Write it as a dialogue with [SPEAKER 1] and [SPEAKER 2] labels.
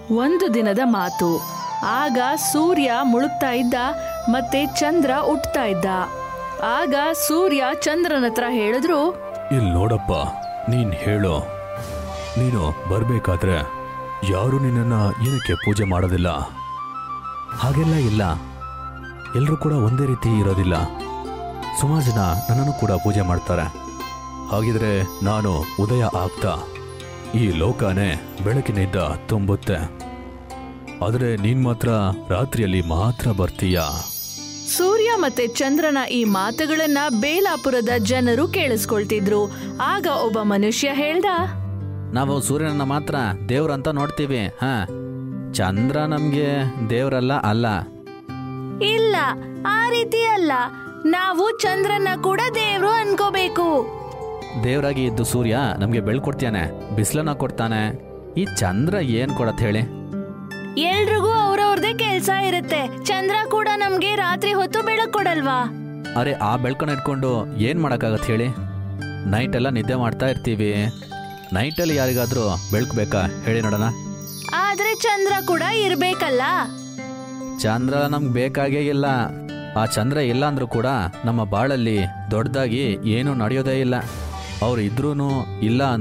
[SPEAKER 1] ಒಂದು ದಿನದ ಮಾತು ಆಗ ಸೂರ್ಯ ಮುಳುಗ್ತಾ ಇದ್ದ ಮತ್ತೆ ಚಂದ್ರ ಉಟ್ತಾ ಇದ್ದ ಆಗ ಸೂರ್ಯ ಚಂದ್ರನ ಹತ್ರ ಹೇಳಿದ್ರು
[SPEAKER 2] ಇಲ್ಲಿ ನೋಡಪ್ಪ ನೀನ್ ಹೇಳು ನೀನು ಬರ್ಬೇಕಾದ್ರೆ ಯಾರು ನಿನ್ನನ್ನ ಏನಕ್ಕೆ ಪೂಜೆ ಮಾಡೋದಿಲ್ಲ ಹಾಗೆಲ್ಲ ಇಲ್ಲ ಎಲ್ಲರೂ ಕೂಡ ಒಂದೇ ರೀತಿ ಇರೋದಿಲ್ಲ ಸುಮಾರು ಜನ ನನ್ನನ್ನು ಕೂಡ ಪೂಜೆ ಮಾಡ್ತಾರೆ ಹಾಗಿದ್ರೆ ನಾನು ಉದಯ ಆಗ್ತಾ ಈ ಲೋಕನೇ ಬೆಳಕಿನಿಂದ ತುಂಬುತ್ತೆ ಆದರೆ ನೀನ್ ಮಾತ್ರ ರಾತ್ರಿಯಲ್ಲಿ ಮಾತ್ರ ಬರ್ತೀಯಾ
[SPEAKER 1] ಸೂರ್ಯ ಮತ್ತೆ ಚಂದ್ರನ ಈ ಮಾತುಗಳನ್ನ ಬೇಲಾಪುರದ ಜನರು ಕೇಳಿಸ್ಕೊಳ್ತಿದ್ರು ಆಗ ಒಬ್ಬ ಮನುಷ್ಯ ಹೇಳ್ದ
[SPEAKER 3] ನಾವು ಸೂರ್ಯನನ್ನ ಮಾತ್ರ ದೇವ್ರಂತ ನೋಡ್ತೀವಿ ಹಾ ಚಂದ್ರ ನಮ್ಗೆ ದೇವ್ರಲ್ಲ ಅಲ್ಲ
[SPEAKER 1] ಇಲ್ಲ ಆ ರೀತಿ ಅಲ್ಲ ನಾವು ಚಂದ್ರನ ಕೂಡ ದೇವ್ರು ಅನ್ಕೋಬೇಕು
[SPEAKER 3] ದೇವ್ರಾಗಿ ಇದ್ದು ಸೂರ್ಯ ನಮ್ಗೆ ಬೆಳ್ಕೊಡ್ತಾನೆ ಬಿಸಿಲನ್ನ ಕೊಡ್ತಾನೆ ಈ ಚಂದ್ರ ಏನ್ ಕೊಡತ್ ಹೇಳಿ
[SPEAKER 1] ಎಲ್ರಿಗೂ ಅವ್ರವ್ರದೇ ಕೆಲ್ಸ ಇರುತ್ತೆ ಚಂದ್ರ ಕೂಡ ನಮ್ಗೆ ರಾತ್ರಿ ಹೊತ್ತು ಬೆಳಕು ಕೊಡಲ್ವಾ
[SPEAKER 3] ಅರೆ ಆ ಬೆಳ್ಕನ್ನ ಇಟ್ಕೊಂಡು ಏನ್ ಮಾಡಕ್ಕಾಗತ್ ಹೇಳಿ ನೈಟ್ ಎಲ್ಲ ನಿದ್ದೆ ಮಾಡ್ತಾ ಇರ್ತೀವಿ ನೈಟಲ್ಲಿ ಯಾರಿಗಾದ್ರೂ ಬೆಳಕು ಬೇಕಾ ಹೇಳಿ ನೋಡೋಣ
[SPEAKER 1] ಆದ್ರೆ ಚಂದ್ರ ಕೂಡ ಇರ್ಬೇಕಲ್ಲ
[SPEAKER 3] ಚಂದ್ರ ನಮ್ಗೆ ಬೇಕಾಗೇ ಇಲ್ಲ ಆ ಚಂದ್ರ ಇಲ್ಲ ಅಂದ್ರೂ ಕೂಡ ನಮ್ಮ ಬಾಳಲ್ಲಿ ದೊಡ್ಡದಾಗಿ ಏನೂ ನಡೆಯೋದೇ ಇಲ್ಲ ಅವ್ರು ಇದ್ರೂ ಇಲ್ಲ